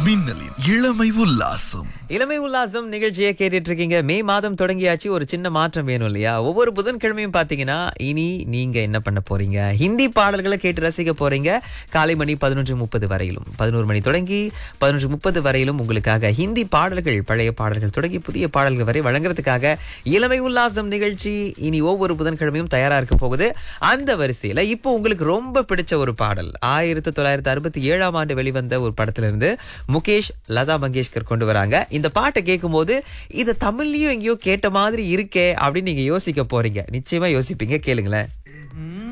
மின்னலின் இளமை உல்லாசம் இளமை உல்லாசம் நிகழ்ச்சியை கேட்டுட்டு இருக்கீங்க மே மாதம் தொடங்கியாச்சு ஒரு சின்ன மாற்றம் வேணும் இல்லையா ஒவ்வொரு புதன்கிழமையும் பாத்தீங்கன்னா இனி நீங்க என்ன பண்ண போறீங்க ஹிந்தி பாடல்களை கேட்டு ரசிக்க போறீங்க காலை மணி பதினொன்று முப்பது வரையிலும் பதினோரு மணி தொடங்கி பதினொன்று முப்பது வரையிலும் உங்களுக்காக ஹிந்தி பாடல்கள் பழைய பாடல்கள் தொடங்கி புதிய பாடல்கள் வரை வழங்குறதுக்காக இளமை உல்லாசம் நிகழ்ச்சி இனி ஒவ்வொரு புதன்கிழமையும் தயாரா இருக்க போகுது அந்த வரிசையில இப்போ உங்களுக்கு ரொம்ப பிடிச்ச ஒரு பாடல் ஆயிரத்தி தொள்ளாயிரத்தி அறுபத்தி ஏழாம் ஆண்டு வெளிவந்த ஒரு படத்துல இருந்து முகேஷ் லதா மங்கேஷ்கர் கொண்டு வராங்க இந்த பாட்டை கேட்கும்போது இதை தமிழ்லயும் எங்கேயோ கேட்ட மாதிரி இருக்கே அப்படின்னு நீங்க யோசிக்க போறீங்க நிச்சயமா யோசிப்பீங்க கேளுங்களேன்